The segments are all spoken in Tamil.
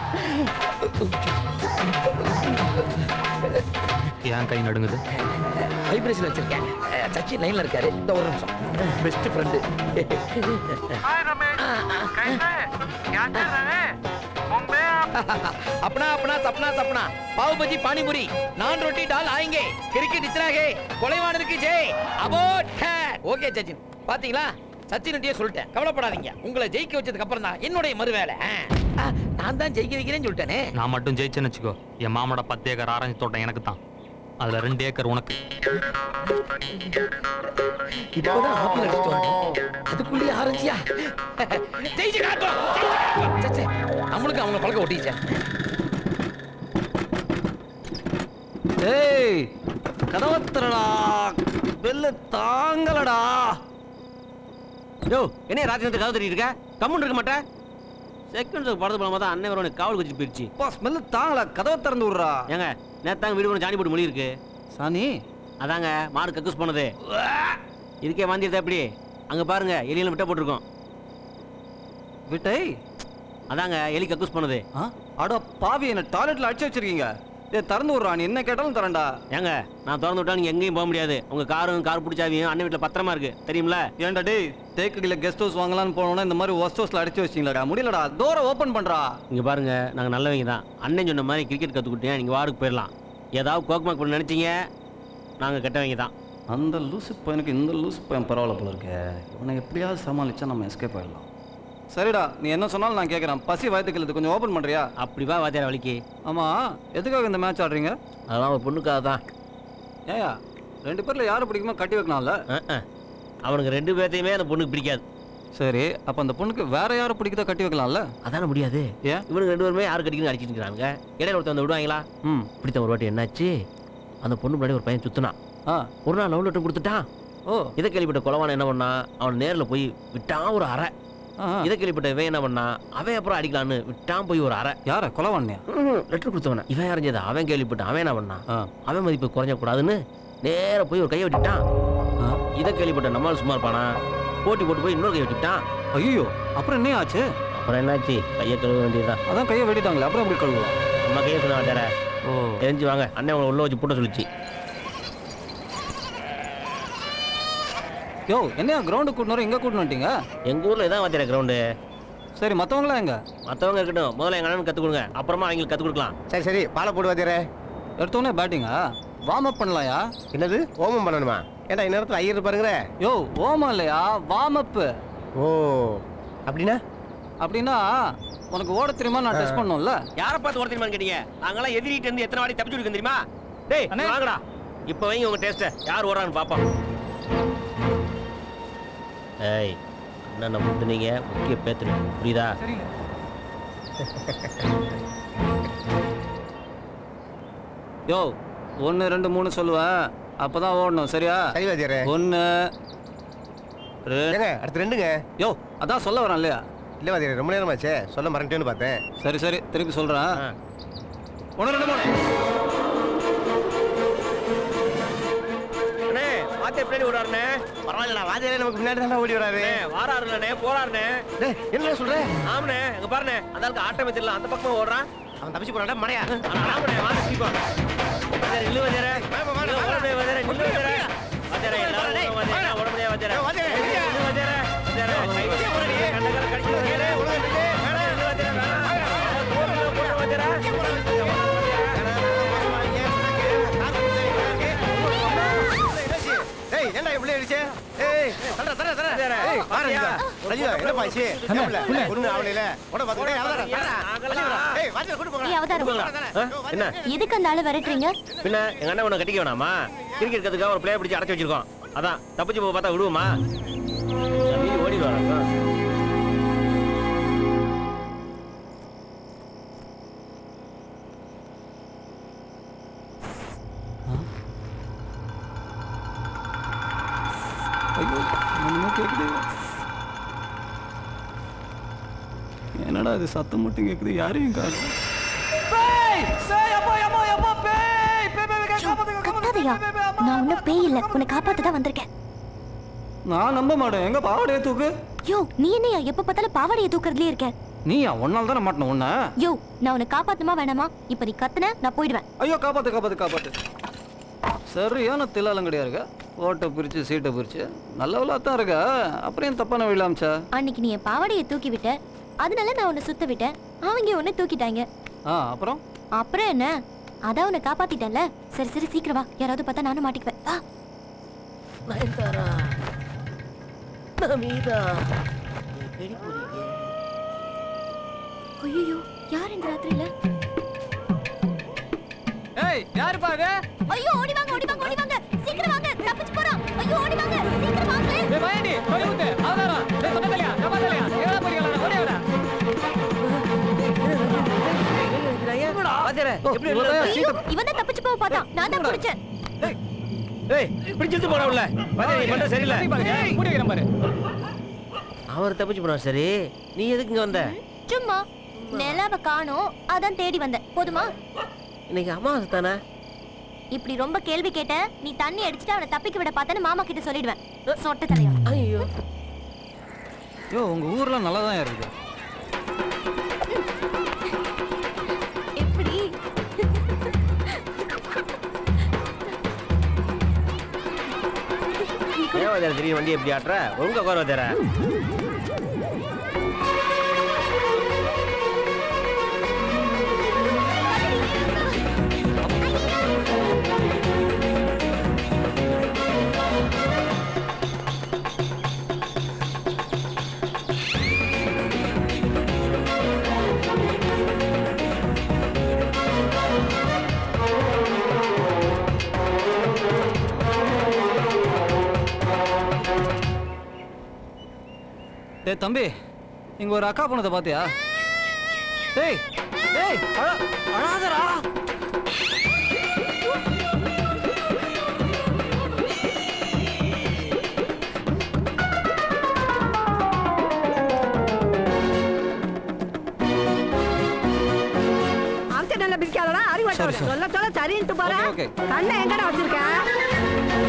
ஏன் கை நடுங்குது வைப்ரேஷன் வச்சிருக்கேன் அஹ், சச்சின் லைன்ல இருக்காரு இந்த ஒரு நிமிஷம் பெஸ்ட் ஃப்ரெண்டு अपना अपना सपना सपना पाव भाजी पानी पूरी नान रोटी दाल आएंगे क्रिकेट इतना है கொலைவானருக்கு ஜெய் அபோட் ஓகே சச்சின் பாத்தீங்களா சச்சின்கிட்டயே சொல்லிட்டேன் கவலைப்படாதீங்க உங்களை ஜெயிக்க வச்சதுக்கு அப்புறம் தான் என்னுடைய மறுவேலை ஆ. ஆ, நான் தான் ஜெயிக்க வைக்கிறேன்னு சொல்லிட்டேனே நான் மட்டும் ஜெயிச்சேன்னு வச்சுக்கோ என் மாமோட பத்து ஏக்கர் ஆரஞ்சு தோட்டம் எனக்கு தான் அதுல ரெண்டு ஏக்கர் உனக்கு இப்போதான் ஆப்பிள் அடிச்சு வந்தோம் அதுக்குள்ளேயே ஆரஞ்சியா ஜெயிச்சு காட்டும் ஜெயிச்சு காட்டும். சே, சே, நம்மளுக்கு அவங்க பழக்க ஒட்டிச்சே ஏய் கதவத்திரடா வெள்ள தாங்கலடா யோ என்ன ராத்திரி நேரத்துக்கு கதவு தட்டிட்டு இருக்க கம்முன்னு இருக்க மாட்டேன் செகண்ட் ஷோ படத்து போலாமா தான் அண்ணன் வரவனுக்கு காவல் வச்சுட்டு போயிடுச்சு அப்பா ஸ்மெல் தாங்கல கதவை திறந்து விடுறா ஏங்க நேத்தாங்க வீடு ஒன்று ஜானி போட்டு மொழி இருக்கு சாணி அதாங்க மாடு கக்கூஸ் போனது இதுக்கே வாந்திருந்தா எப்படி அங்க பாருங்க எலியில விட்ட போட்டிருக்கோம் விட்டை அதாங்க எலி கக்கூஸ் போனது ஆ? அட பாவி என்ன டாய்லெட்ல அடிச்சு வச்சிருக்கீங்க ஏ திறந்து விடுறா நீ என்ன கேட்டாலும் தரேன்டா ஏங்க நான் திறந்து விட்டா நீங்க எங்கேயும் போக முடியாது உங்க காரும் கார் பிடிச்சாவியும் அண்ணன் வீட்டுல பத்திரமா இருக்கு தெரியுமில ஏன்டா டேய் தேக்கடியில கெஸ்ட் ஹவுஸ் வாங்கலாம்னு போனோம்னா இந்த மாதிரி ஒஸ்ட் ஹவுஸ்ல அடிச்சு வச்சிங்களா முடியலடா டோரை ஓபன் பண்றா இங்க பாருங்க நாங்க நல்லவங்க தான் அண்ணன் சொன்ன மாதிரி கிரிக்கெட் கத்துக்கிட்டேன் நீங்க வாருக்கு போயிடலாம் ஏதாவது கோக்மாக் பண்ண நினைச்சீங்க நாங்க கெட்டவங்க தான் அந்த லூசு பையனுக்கு இந்த லூசு பையன் பரவாயில்ல போல இருக்கே இவனை எப்படியாவது சமாளிச்சா நம்ம எஸ்கேப் ஆயிடலாம் சரிடா நீ என்ன சொன்னாலும் நான் கேட்குறேன் பசி வயத்துக்கு கொஞ்சம் ஓபன் பண்றியா அப்படி வா வாத்தியார வலிக்கு ஆமா எதுக்காக இந்த மேட்ச் ஆடுறீங்க அதெல்லாம் ஒரு பொண்ணுக்காக தான் ஏயா ரெண்டு பேர்ல யாரை பிடிக்குமோ கட்டி வைக்கலாம்ல அஹ், அஹ். அவனுக்கு ரெண்டு பேர்த்தையுமே அந்த பொண்ணுக்கு பிடிக்காது சரி அப்ப அந்த பொண்ணுக்கு வேற யாரை பிடிக்குதோ கட்டி வைக்கலாம்ல அதான முடியாது ஏன் இவனுக்கு ரெண்டு பேருமே யாரு கடிக்கணும் அடிச்சிட்டு இருக்காங்க இடையில ஒருத்தன் வந்து விடுவாங்களா ம் பிடித்த ஒரு வாட்டி என்னாச்சு அந்த பொண்ணு முன்னாடி ஒரு பையன் சுத்தினான் ஆ ஒரு நாள் லவ் லெட்டர் கொடுத்துட்டான் ஓ இதை கேள்விப்பட்ட குலவான என்ன பண்ணான் அவன் நேர்ல போய் விட்டான் ஒரு அறை ஆ இதை கேள்விப்பட்ட இவன் என்ன பண்ணான் அவன் அப்புறம் அடிக்கலான்னு விட்டான் போய் ஒரு அறை யார கொலவானியா லெட்டர் கொடுத்தவன இவன் அறிஞ்சது அவன் கேள்விப்பட்டான் அவன் என்ன பண்ணான் ஆ அவன் மதிப்பு குறைஞ்ச கூடாதுன்னு நேரா போய் ஒரு கையை வெட்டிட்டான் ஆ. இதை கேள்விப்பட்ட நம்மால் சும்மா இருப்பானா போட்டி போட்டு போய் இன்னொரு கை வெட்டிட்டான் ஐயோ அப்புறம் என்ன ஆச்சு அப்புறம் என்னாச்சு கையை கழுவ வேண்டியதுதான் அதான் கையை வெட்டிட்டாங்களே அப்புறம் எப்படி கழுவலாம் நம்ம கையை சொன்ன வேற ஓ தெரிஞ்சு வாங்க அண்ணன் உங்களை உள்ள வச்சு பூட்ட சொல்லிச்சு யோ என்னையா கிரவுண்டு கூட்டினோம் எங்க கூட்டினு வந்துட்டீங்க எங்க ஊர்ல இதான் வாத்தியார கிரவுண்டு சரி மத்தவங்களாம் எங்க மற்றவங்க இருக்கட்டும் முதல்ல எங்க அண்ணனுக்கு கற்றுக் கொடுங்க அப்புறமா அவங்களுக்கு கற்றுக் கொடுக்கலாம் சரி சரி பாலை போடு வாத்தியாரே எடுத்தோடனே பேட்டிங்கா வார்ம் அப் பண்ணலாம்யா என்னது ஓமம் பண்ணணுமா ஏன்டா இந்நேரத்தில் ஐயர் பாருங்கிற யோ ஓமம் இல்லையா வார்ம் அப் ஓ அப்படின்னா அப்படின்னா உனக்கு ஓட தெரியுமா நான் டெஸ்ட் பண்ணோம்ல யாரை பார்த்து ஓட தெரியுமான்னு கேட்டீங்க நாங்களாம் எதிரிட்டு இருந்து எத்தனை வாட்டி தப்பிச்சு இருக்கோம் தெரியுமா டேய் அண்ணே வாங்கடா இப்போ வைங்க உங்க டேஸ்ட்டை யார் ஓடுறான்னு பார்ப்போம் ஏய் அண்ணனை முத்துனீங்க முக்கிய பேத்துரு புரியுதா யோ ஒன்று ரெண்டு மூணு சொல்லுவேன் அப்பதான் ஓடணும் சரியா சரி வாத்தியாரே ஒன்று ஏங்க அடுத்து ரெண்டுங்க யோ அதான் சொல்ல வரேன் இல்லையா இல்லை வாத்தியாரே ரொம்ப நேரமாச்சே சொல்ல மறந்துட்டேன்னு பார்த்தேன் சரி சரி திருப்பி சொல்றேன் ஆ. ஒன்று ரெண்டு மூணு அண்ணே வாத்திய பின்னாடி ஓடாருண்ணே பரவாயில்லடா வாத்தியாரே நமக்கு முன்னாடி தானே ஓடி வராரு அண்ணே வாராருண்ணே போறாருண்ணே டேய், என்னடா சொல்ற ஆமாண்ணே அங்க பாருண்ணே அந்த ஆளுக்கு ஆட்டமே தெரியல அந்த பக்கமா ஓடுறான் அவன் தப்பிச்சு போறான்டா மடையா ஆனா ஆமாண்ணே வாங்க சீக்கிரம் வாத்தியாரே இல்ல வாத்தியாரே இல்ல, வாத்தியாரே வாத்தியாரே நில்லு வாத்தியாரே வாத்தியாரே எல்லாரும் ஓடுங்க வாத்தியாரே ஓட முடியாது வாத்தியாரே வாத்தியாரே, நில்லு வாத்தியாரே வாத்தியாரே கை வச்சு போறீ கண்டகர கடிச்சு வாத்தியாரே ஒழுங்கா நில்லு வேணாம் நில்லு வாத்தியாரே வேணாம் போடுங்க போடுங்க வாத்தியாரே டேய் ஏன்டா இப்படி அடிச்சே ஏய் தர தர தர ஏய் பாரு ரஜிதா என்ன பாச்சு கேப்ல ஒண்ணு அவளையில ஓட பாத்து டேய் அவதார தர ஏய் வாத்தியார கூட்டி போங்க ஏய், அவதாரம். என்ன எதுக்கு அந்த ஆளு விரட்டுறீங்க பின்ன எங்க அண்ணன் உன்னை கட்டிக்க வேணாமா கிரிக்கெட் கத்துக்காக ஒரு பிளேயர் பிடிச்சி அடைச்சு வச்சிருக்கோம் அதான் தப்பிச்சு போக பார்த்தா விடுவோமா தம்பி ஓடி வரா ஐயோ என்னமோ கேக்குது என்னடா இது சத்தம் மட்டும் கேக்குது யாரையும் காணும் கத்தாதையா நான் ஒன்னும் பேய் இல்ல உன்னை காப்பாத்த தான் வந்திருக்கேன் நான் நம்ப மாட்டேன் எங்க பாவடைய தூக்கு யோ நீ என்னையா எப்ப பார்த்தாலும் பாவாடையை தூக்குறதுலயே இருக்க நீயா ஒன்னால் தானே மாட்டணும் உன்ன யோ நான் உன்னை காப்பாத்துமா வேணாமா இப்ப நீ கத்துன நான் போயிடுவேன் ஐயோ காப்பாத்து காப்பாத்து காப்பாத்து சரியான தில்லாலங்கடியா இருக்க ஓட்டை பிரிச்சு சீட்டை பிரிச்சு நல்லவளா தான் இருக்க அப்புறம் ஏன் தப்பான வழியில அமிச்சா அன்னைக்கு நீ என் பாவாடையை தூக்கி விட்ட அதனால நான் உன்னை சுத்த விட்டேன் அவங்க உன்னை தூக்கிட்டாங்க ஆ அப்புறம் அப்புறம் என்ன அதான் உன்னை காப்பாத்திட்டேன்ல சரி சரி சீக்கிரம் வா யாராவது பார்த்தா நானும் மாட்டிக்குவேன் வா நயன்தாரா நமீதா எங்கடி போறீங்க ஐயோ யார் இந்த ராத்திரியில ஏய் யாரு பாரு ஐயோ ஓடி வாங்க ஓடி வாங்க ஓடி வாங்க சீக்கிரம் வாங்க தப்பிச்சு போறோம் ஐயோ ஓடி வாங்க சீக்கிரம் வாங்க ஏய் வாயண்டி போய் ஊத்து அவதாரம் டேய் பக்கத்துலயா பக்கத்துலயா எங்கடா போறீங்க ஓடி வரா பாத்தியாரே, எப்படி வெளில வந்த? ஐயோ இவன் தான் தப்பிச்சு போக பார்த்தான் நான் தான் பிடிச்சேன் ஏய், இப்படி இழுத்து போடா உள்ள. பாத்தியா, நீ பண்றது சரியில்லை. மூடி வைக்கிறேன் பாரு அவர் தப்பிச்சு போனா சரி நீ எதுக்கு இங்க வந்த சும்மா நிலாவை காணோம் அதான் தேடி வந்தேன் போதுமா இன்னைக்கு அமாவாசை தானே இப்படி ரொம்ப கேள்வி கேட்ட நீ தண்ணி அடிச்சுட்டு அவனை தப்பிக்க விட பார்த்தேன்னு மாமா கிட்ட சொல்லிடுவேன் சொட்ட தலையா ஐயோ யோ உங்க ஊர்ல நல்லா தான் இருக்குது எப்படி ஏன் வாத்தியார் திடீர்னு வண்டி எப்படி ஆட்டுற ஒழுங்கா உட்கார வாத்தியார டேய் தம்பி இங்க ஒரு அக்கா பொண்ணதை பாத்தியா டேய் டேய் அழ அழாதடா அம்ச நல்ல பிடிக்காதடா அறிவாட்ட சரி, சரி. சொல்ல சொல்ல சரின்ட்டு போற ஓகே, ஓகே. கண்ணை எங்கடா வச்சிருக்க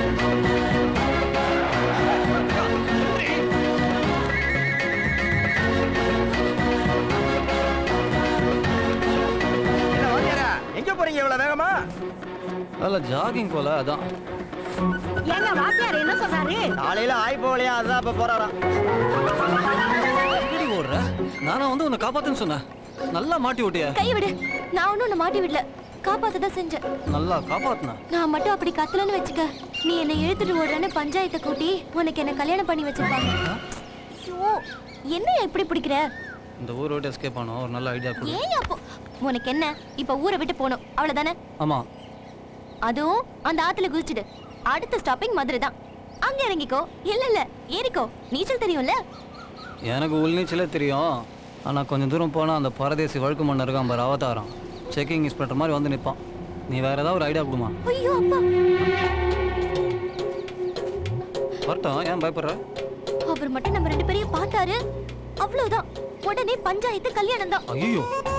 என்ன வாத்தியாரா எங்க போறீங்க இவ்வளவு வேகமா அதில் ஜாகிங் போல அதான் ஏங்க வாத்தியார் என்ன சொல்றாரு காலையில ஆய் போகலையா அதான் இப்ப போறாராம் எங்கடி ஓடுற நானா வந்து உன்னை காப்பாத்துன்னு சொன்னேன் நல்லா மாட்டி விட்டியா கை விடு நான் ஒன்னும் உன்னை மாட்டி விடல காப்பாத்த தான் செஞ்சேன் நல்லா காப்பாத்துன நான் மட்டும் அப்படி கத்தலன்னு வச்சுக்க நீ என்னை இழுத்துட்டு ஓடுறேன்னு பஞ்சாயத்தை கூட்டி உனக்கு என்ன கல்யாணம் பண்ணி வச்சிருப்பாங்க ஐயோ என்ன இப்படி பிடிக்கிற இந்த ஊரை விட்டு எஸ்கேப் ஆனோம் ஒரு நல்ல ஐடியா கொடு ஏன் அப்போ உனக்கு என்ன இப்ப ஊரை விட்டு போகணும் அவ்வளவுதானே ஆமா அதுவும் அந்த ஆத்துல குதிச்சுடு அடுத்த ஸ்டாப்பிங் மதுரை தான் அங்க இறங்கிக்கோ இல்ல இல்ல ஏறிக்கோ நீச்சல் தெரியும்ல எனக்கு உள்நீச்சலே தெரியும் ஆனா கொஞ்சம் தூரம் போனா அந்த பரதேசி வழுக்கு மண்ணு இருக்கான் பாரு அவதாரம் செக்கிங் இன்ஸ்பெக்டர் மாதிரி வந்து நிற்பான் நீ வேற ஏதாவது ஒரு ஐடியா கொடுமா ஐயோ அப்பா வரட்டும் ஏன் பயப்படுற அவர் மட்டும் நம்ம ரெண்டு பேரையும் பார்த்தாரு அவ்வளவுதான் உடனே பஞ்சாயத்து கல்யாணம் தான் ஐயோ